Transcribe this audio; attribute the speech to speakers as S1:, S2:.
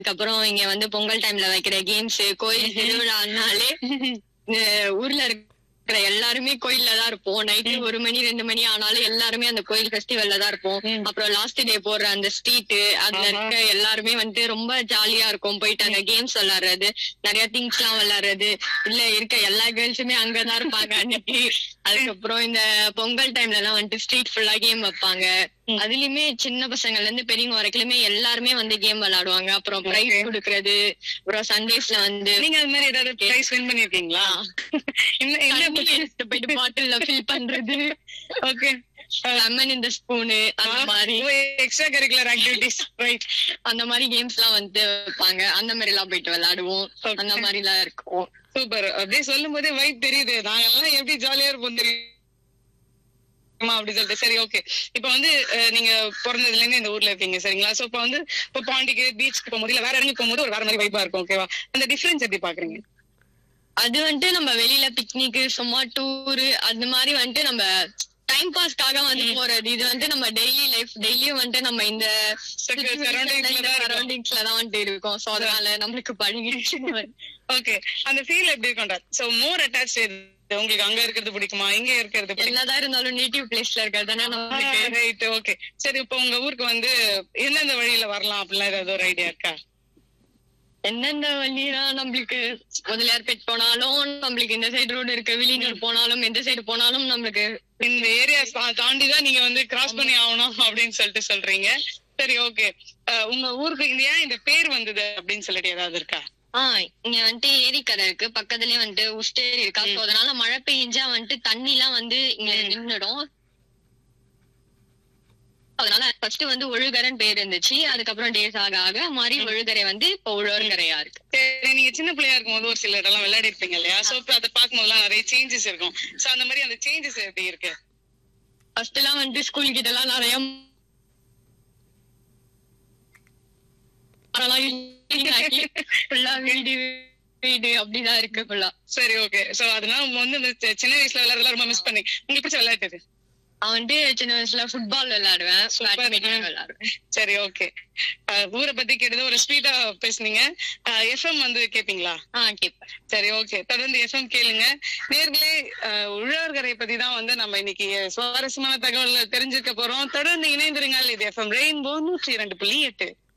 S1: அதுக்கப்புறம் இங்க வந்து பொங்கல் டைம்ல வைக்கிற கேம்ஸ் கோயில் திருவிழானாலே இந்த ஊர்ல இருக்கிற எல்லாருமே கோயில்ல தான் இருப்போம் நைட்டு ஒரு மணி ரெண்டு மணி ஆனாலும் எல்லாருமே அந்த கோயில் ஃபெஸ்டிவல்ல தான் இருப்போம்
S2: ம்.
S1: அப்புறம் லாஸ்ட் டே போடுற அந்த ஸ்ட்ரீட் அதுல
S2: ஆமா.
S1: இருக்க எல்லாருமே வந்து ரொம்ப ஜாலியா இருக்கும் போயிட்டு அங்க கேம்ஸ் விளையாடுறது நிறைய திங்ஸ் எல்லாம் விளையாடுறது இல்ல இருக்க எல்லா கேர்ள்ஸுமே அங்கதான் இருப்பாங்க அன்னைக்கு அதுக்கப்புறம் இந்த பொங்கல் டைம்ல எல்லாம் வந்துட்டு ஸ்ட்ரீட் ஃபுல்லா கேம் வைப்பாங்க
S2: ம்.
S1: அதுலயுமே சின்ன பசங்கள்ல இருந்து பெரியவங்க வரைக்குமே எல்லாருமே வந்து கேம் விளையாடுவாங்க அப்புறம் பிரைஸ்
S2: Okay.
S1: கொடுக்கறது அப்புறம் சண்டேஸ்ல வந்து
S2: நீங்க அது மாதிரி ஏதாவது பிரைஸ் வின் பண்ணிருக்கீங்களா என்ன என்ன
S1: தண்ணி எடுத்துட்டு போயிட்டு பாட்டில்ல ஃபில் பண்றது
S2: ஓகே
S1: லெமன் இந்த ஸ்பூனு அந்த மாதிரி
S2: எக்ஸ்ட்ரா கரிக்குலர் ஆக்டிவிட்டிஸ் ரைட்
S1: அந்த மாதிரி கேம்ஸ் எல்லாம் வந்து வைப்பாங்க அந்த மாதிரி எல்லாம் போயிட்டு விளையாடுவோம் அந்த மாதிரி எல்லாம் இருக்கும்
S2: சூப்பர் அப்படியே சொல்லும் போதே வைப் தெரியுது நாங்க எல்லாம் எப்படி ஜாலியா இருப்போம் தெரியுமா அப்படி சொல்லிட்டு சரி ஓகே இப்ப வந்து அஹ், நீங்க பிறந்ததுல இருந்து இந்த ஊர்ல இருக்கீங்க சரிங்களா சோ இப்ப வந்து இப்ப பாண்டிக்கு பீச்சுக்கு போகும்போது இல்ல வேற இடங்களுக்கு போகும்போது ஒரு வேற மாதிரி வைப்பா இருக்கும் ஓகேவா அந்த டிஃபரன்ஸ் எப்படி பாக்குறீங்க
S1: அது வந்துட்டு நம்ம வெளியில பிக்னிக் சும்மா டூரு அந்த மாதிரி வந்துட்டு நம்ம டைம் பாஸ்க்காக வந்து போறது இது வந்து நம்ம டெய்லி லைஃப் டெய்லியும் வந்துட்டு நம்ம இந்த
S2: surroundings ல தான் இருக்கோம்.
S1: சரௌண்டிங்ஸ்ல தான் வந்துட்டு இருக்கோம் சோ அதனால நம்மளுக்கு பழகிடுச்சு
S2: ஓகே அந்த ஃபீல் எப்படி இருக்கும்டா சோ மோர் அட்டாச் உங்களுக்கு அங்க இருக்கிறது பிடிக்குமா இங்க இருக்கிறது பிடிக்குமா
S1: என்னதான் இருந்தாலும் நேட்டிவ் பிளேஸ்ல இருக்கிறதுனா நம்மளுக்கு
S2: ரைட் ஓகே சரி இப்போ உங்க ஊருக்கு வந்து எந்தெந்த வழியில வரலாம் அப்படிலாம் ஏதாவது ஒரு ஐடியா இருக்கா
S1: எந்தெந்த வழியா நம்மளுக்கு முதலியார்பேட் போனாலும் நம்மளுக்கு இந்த சைடு ரோடு இருக்கு வில்லியனூர் போனாலும் எந்த சைடு போனாலும் நம்மளுக்கு
S2: இந்த ஏரியா தாண்டி தான் நீங்க வந்து கிராஸ் பண்ணி ஆகணும் அப்படின்னு சொல்லிட்டு சொல்றீங்க சரி ஓகே உங்க ஊருக்கு இந்த ஏன் இந்த பேர் வந்தது அப்படின்னு சொல்லிட்டு ஏதாவது இருக்கா
S1: ஆஹ் இங்க வந்துட்டு ஏரிக்கரை இருக்கு பக்கத்துலயே வந்துட்டு உஸ்டேரி இருக்கா சோ அதனால மழை பெய்ஞ்சா வந்துட்டு தண்ணி எல்லாம் வந்து இங்க நின்னுடும் அதனால ஃபர்ஸ்ட் வந்து ஒழுகரன் பேர் இருந்துச்சு அதுக்கப்புறம் டேஸ் ஆக ஆக மாறி ஒழுகரை வந்து இப்ப உழவர்கரையா இருக்கு
S2: சரி நீங்க சின்ன பிள்ளையா இருக்கும்போது ஒரு சில இடம்லாம் விளையாடி இருப்பீங்க இல்லையா சோ இப்ப அதை பார்க்கும்போதுலாம் நிறைய சேஞ்சஸ் இருக்கும் சோ அந்த மாதிரி அந்த சேஞ்சஸ் எப்படி இருக்கு
S1: ஃபர்ஸ்ட் எல்லாம் வந்துட்டு ஸ்கூல் கிட்ட எல்லாம் நிறைய ஃபுல்லா வீடு வீடு அப்படிதான் இருக்கு ஃபுல்லா
S2: சரி ஓகே சோ அதனால உங்க வந்து இந்த சி- சின்ன வயசுல விளையாடுறதுலாம் ரொம்ப மிஸ் பண்ணி உங்களுக்கு பிடிச்ச விளையாட்டு எது?
S1: நான் வந்துட்டு சின்ன வயசுல ஃபுட்பால் விளையாடுவேன்
S2: Super.
S1: பேட்மிண்டன் விளையாடுவேன்
S2: சரி ஓகே ஊரை பத்தி கேட்டது ஒரு ஸ்வீட்டா பேசுனீங்க எஃப்எம் வந்து கேப்பீங்களா
S1: ஆஹ் கேப்பேன்
S2: சரி ஓகே தொடர்ந்து எஃப்எம் கேளுங்க நேர்களே உழவர்கரை பத்தி தான் வந்து நம்ம இன்னைக்கு சுவாரஸ்யமான தகவல் தெரிஞ்சுக்க போறோம் தொடர்ந்து இணைந்திருங்கள் இது எஃப்எம் ரெயின்போ நூற்றி இரண்டு புள்ளி எட்டு